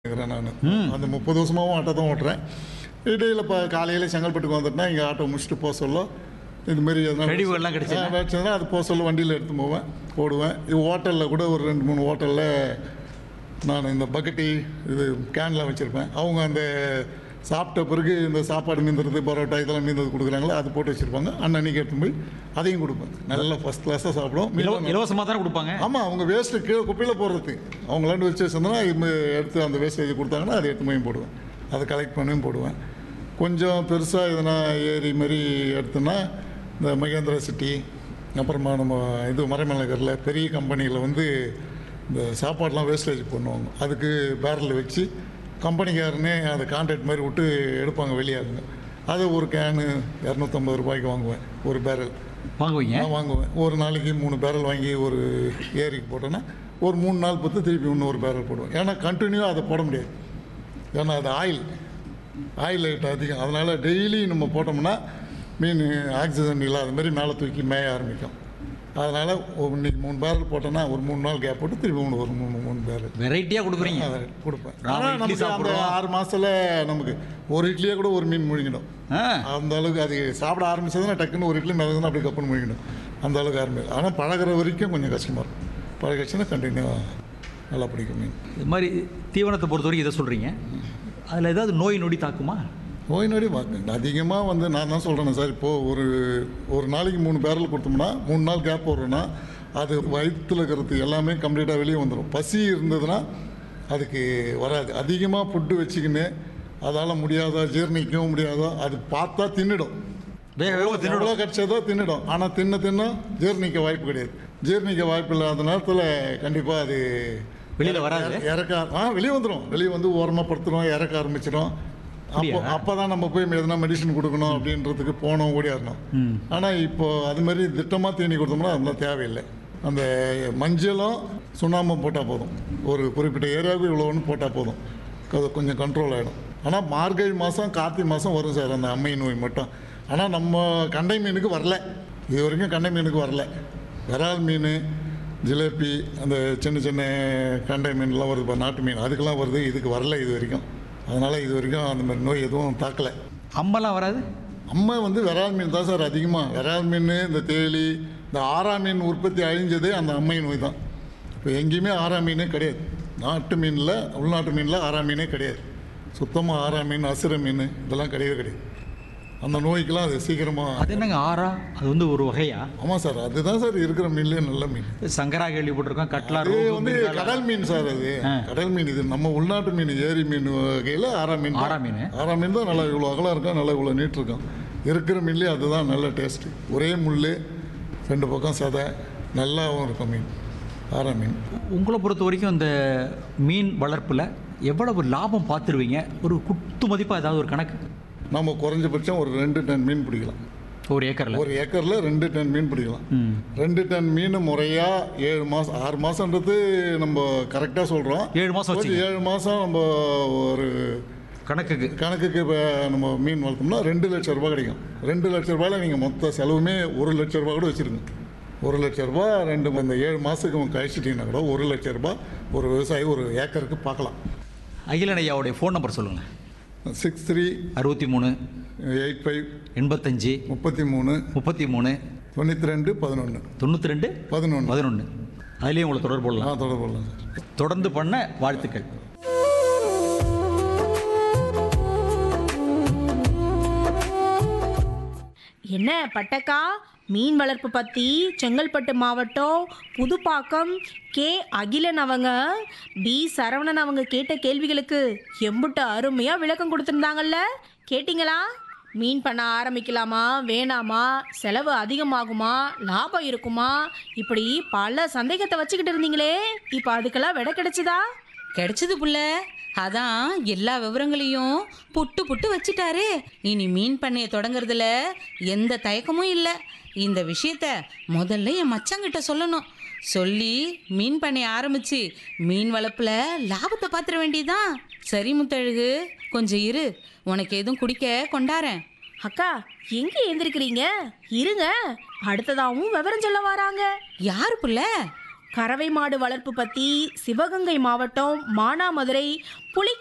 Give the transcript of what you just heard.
இருக்கிறேன் நான் அந்த முப்பது வருஷமாகவும் ஆட்டோ தான் ஓட்டுறேன் இடையில் இப்போ காலையில் செங்கல்பட்டுக்கு வந்துட்டேன்னா இங்கே ஆட்டோ முடிச்சுட்டு போக சொல்ல இது மாதிரி எதனா கழிவுகள்லாம் கிடைச்சதுன்னா? ஆ, கிடைச்சதுன்னா அது போக சொல்ல வண்டியில் எடுத்து போவேன் போடுவேன் இது ஹோட்டலில் கூட ஒரு ரெண்டு மூணு ஹோட்டலில் நான் இந்த பக்கெட்டி இது கேன்லாம் வச்சுருப்பேன் அவங்க அந்த சாப்பிட்ட பிறகு இந்த சாப்பாடு மீந்துறது பரோட்டா இதெல்லாம் மீந்தது கொடுக்குறாங்களோ அது போட்டு வச்சுருப்பாங்க அன்னன்னைக்கு எடுத்து போய் அதையும் கொடுப்பேன் நல்லா ஃபஸ்ட் கிளாஸாக சாப்பிடுவோம் இலவ மீதம் இலவசமாக தானே கொடுப்பாங்க ஆமாம் அவங்க வேஸ்ட்டு கீழே குப்பையில் போடுறது அவங்களாண்டு வச்சு வச்சிருந்தோன்னா இது எடுத்து அந்த வேஸ்டேஜ் கொடுத்தாங்கன்னா அதை எடுத்து போய் போடுவேன் அதை கலெக்ட் பண்ணியும் போடுவேன் கொஞ்சம் பெருசாக எதனா ஏரி மாதிரி எடுத்தோன்னா இந்த மகேந்திரா சிட்டி அப்புறமா நம்ம இது மறைமலைநகரில் பெரிய கம்பெனியில் வந்து இந்த சாப்பாடெலாம் வேஸ்டேஜ் பண்ணுவாங்க அதுக்கு பேரல் வச்சு கம்பெனிக்காரனே அதை கான்ட்ராக்ட் மாதிரி விட்டு எடுப்பாங்க வெளியாகுங்க அதை ஒரு கேனு இரநூத்தம்பது ரூபாய்க்கு வாங்குவேன் ஒரு பேரல் வாங்குவீங்க நான் வாங்குவேன் ஒரு நாளைக்கு மூணு பேரல் வாங்கி ஒரு ஏரிக்கு போட்டோன்னா ஒரு மூணு நாள் பத்து திருப்பி இன்னொரு பேரல் போடுவேன் ஏன்னா கண்டினியூவாக அதை போட முடியாது ஏன்னா அது ஆயில் ஆயில் ரேட் அதிகம் அதனால் டெய்லி நம்ம போட்டோம்னா மீன் ஆக்சிஜன் இல்லாத மாதிரி மேலே தூக்கி மேய ஆரம்பிக்கும் அதனால் இன்னைக்கு மூணு பேரல் போட்டோன்னா ஒரு மூணு நாள் கேப் போட்டு திருப்பி மூணு ஒரு மூணு மூணு பேரல் வெரைட்டியாக கொடுக்குறீங்க அதை கொடுப்பேன் நாம ஆனால் இட்லி நமக்கு அந்த சாப்பிடுறோம். ஆறு மாதத்தில் நமக்கு ஒரு இட்லியே கூட ஒரு மீன் முழுங்கிடும் ஆ அந்த அளவுக்கு அது சாப்பிட ஆரம்பிச்சதுன்னா டக்குன்னு ஒரு இட்லி மிளகுனா அப்படி கப்புன்னு முழிக்கணும் அந்த அளவுக்கு ஆரம்பிக்கும் ஆனால் பழகுற வரைக்கும் கொஞ்சம் கஷ்டமாக இருக்கும் பழகிடுச்சுன்னா கண்டினியூவாக நல்லா பிடிக்கும் மீன் இது மாதிரி தீவனத்தை பொறுத்த வரைக்கும் இதை சொல்கிறீங்க அதில் ஏதாவது நோய் நொடி தாக்குமா நோய் நொடி பார்க்க அதிகமாக வந்து நான் தான் சொல்கிறேன் சார் இப்போது ஒரு ஒரு நாளைக்கு மூணு பேரல் கொடுத்தோம்னா மூணு நாள் கேப் போடுறோன்னா அது வயிற்றில் இருக்கிறது எல்லாமே கம்ப்ளீட்டாக வெளியே வந்துடும் பசி இருந்ததுன்னா அதுக்கு வராது அதிகமாக ஃபுட்டு வச்சுக்கின்னு அதால் முடியாதா ஜீரணிக்கவும் முடியாதா அது பார்த்தா தின்னுடும் வேக வேகமாக தின்னுடும் எவ்வளோ கிடச்சதோ தின்னுடும் ஆனால் தின்ன தின்ன ஜீரணிக்க வாய்ப்பு கிடையாது ஜீரணிக்க வாய்ப்பு இல்லாத நேரத்தில் கண்டிப்பாக அது வெளியில வராது? இற- இறக்க ஆ வெளியே வந்துடும் வெளியே வந்து ஓரமாக படுத்துடும் இறக்க ஆரம்பிச்சிடும் அப்போ அப்படியா? அப்போ தான் நம்ம போய் எதனா மெடிசன் கொடுக்கணும் அப்படின்றதுக்கு போனோம் ஓடியாரணும் ம் ஆனால் இப்போ அது மாதிரி திட்டமாக தீனி கொடுத்தோம்னா அதெல்லாம் தேவையில்லை அந்த மஞ்சளும் சுண்ணாம்பும் போட்டால் போதும் ஒரு குறிப்பிட்ட ஏரியாவுக்கு இவ்வளோன்னு போட்டால் போதும் அது கொஞ்சம் கண்ட்ரோல் ஆகிடும் ஆனால் மார்கழி மாதம் கார்த்திகை மாதம் வரும் சார் அந்த அம்மை நோய் மட்டும் ஆனால் நம்ம கண்டை மீனுக்கு வரல இது வரைக்கும் கண்டை மீனுக்கு வரல விரால் மீன் ஜிலேபி அந்த சின்ன சின்ன கண்டை மீன்லாம் வருது இப்போ நாட்டு மீன் அதுக்கெல்லாம் வருது இதுக்கு வரல இது வரைக்கும் அதனால் இது வரைக்கும் அந்த மாதிரி நோய் எதுவும் தாக்கலை அம்பெல்லாம் வராது அம்மா வந்து விரால் மீன் தான் சார் அதிகமாக விரால் மீன் இந்த தேலி இந்த ஆரா மீன் உற்பத்தி அழிஞ்சதே அந்த அம்மை நோய் தான் இப்போ எங்கேயுமே ஆரா மீனே கிடையாது நாட்டு மீனில் உள்நாட்டு மீனில் ஆரா மீனே கிடையாது சுத்தமாக ஆரா மீன் அசுர மீன் இதெல்லாம் கிடையவே கிடையாது அந்த நோய்க்கெல்லாம் அது சீக்கிரமாக அது என்னங்க ஆறா அது வந்து ஒரு வகையா ஆமாம் சார் அதுதான் சார் இருக்கிற மீன்லேயே நல்ல மீன் சங்கரா கேள்விப்பட்டிருக்கோம் கட்லா அது ரோகு, வந்து மிர்காலா. கடல் மீன் சார் அது ஆ. கடல் மீன் இது நம்ம உள்நாட்டு மீன் ஏரி மீன் வகையில் ஆரா மீன் தான். ஆரா மீன். ஆரா மீன் தான் நல்லா இவ்வளோ அகலம் இருக்கும் நல்லா இவ்வளோ நீட் இருக்கும் இருக்கிற மீன்லேயே அதுதான் நல்ல டேஸ்ட்டு ஒரே முள் ரெண்டு பக்கம் சதை நல்லாவும் இருக்கும் மீன் ஆரா மீன் உங்களை பொறுத்த வரைக்கும் இந்த மீன் வளர்ப்பில் எவ்வளவு லாபம் பார்த்துருவீங்க ஒரு குத்து மதிப்பாக ஏதாவது ஒரு கணக்கு நம்ம குறைஞ்சபட்சம் ஒரு ரெண்டு டன் மீன் பிடிக்கலாம் ஒரு ஏக்கரில் ஒரு ஏக்கரில் ரெண்டு டன் மீன் பிடிக்கலாம் ம் ரெண்டு டன் மீன் முறையாக ஏழு மாதம் ஆறு மாதன்றது நம்ம கரெக்டாக சொல்கிறோம் ஏழு மாதம் ஒரு வச்சுங்க ஏழு மாதம் நம்ம ஒரு கணக்குக்கு கணக்குக்கு இப்போ நம்ம மீன் வளர்த்தோம்னா ரெண்டு லட்ச ரூபாய் கிடைக்கும் ரெண்டு லட்ச ரூபாயில் நீங்கள் மொத்த செலவுமே ஒரு லட்ச ரூபாய் கூட வச்சுருங்க ஒரு லட்ச ரூபாய் ரெண்டு இந்த ஏழு மாதத்துக்கு கழிச்சிட்டிங்கன்னா கூட ஒரு லட்ச ரூபாய் ஒரு விவசாயி ஒரு ஏக்கருக்கு பார்க்கலாம் அகிலன் ஐயாவுடைய ஃபோன் நம்பர் சொல்லுங்கள் சிக்ஸ் த்ரீ அறுபத்தி மூணு எயிட் ஃபைவ் எண்பத்தஞ்சு முப்பத்தி மூணு முப்பத்தி மூணு தொண்ணூற்றி ரெண்டு பதினொன்று தொண்ணூற்றி ரெண்டு பதினொன்று பதினொன்று அதுலேயும் உங்களை தொடர்பு கொள்ளலாம் நான் தொடர்பு கொள்ளலாம் சார் தொடர்ந்து பண்ண வாழ்த்துக்கள் என்ன பட்டக்கா மீன் வளர்ப்பு பற்றி செங்கல்பட்டு மாவட்டம் புதுப்பாக்கம் கே அகிலன் அவங்க பி சரவணன் அவங்க கேட்ட கேள்விகளுக்கு எம்புட்டு அருமையாக விளக்கம் கொடுத்துருந்தாங்கல்ல கேட்டிங்களா மீன் பண்ண ஆரம்பிக்கலாமா வேணாமா செலவு அதிகமாகுமா லாபம் இருக்குமா இப்படி பல சந்தேகத்தை வச்சுக்கிட்டு இருந்தீங்களே இப்போ அதுக்கெல்லாம் விடை கிடைச்சதா கிடைச்சது புள்ள அதான் எல்லா விவரங்களையும் புட்டு புட்டு வச்சிட்டாரு இனி மீன் பண்ணைய தொடங்குறதுல எந்த தயக்கமும் இல்லை இந்த விஷயத்த முதல்ல என் மச்சாங்கிட்ட சொல்லணும் சொல்லி மீன் பண்ணைய ஆரம்பிச்சு மீன் வளர்ப்புல லாபத்தை பார்த்துட வேண்டியதான் சரி முத்தழகு கொஞ்சம் இரு உனக்கு எதுவும் குடிக்க கொண்டாரேன் அக்கா எங்க எழுந்திருக்கிறீங்க இருங்க அடுத்ததாவும் விவரம் சொல்ல வராங்க யாரு புள்ள கறவை மாடு வளர்ப்பு பற்றி சிவகங்கை மாவட்டம் மானாமதுரை புலி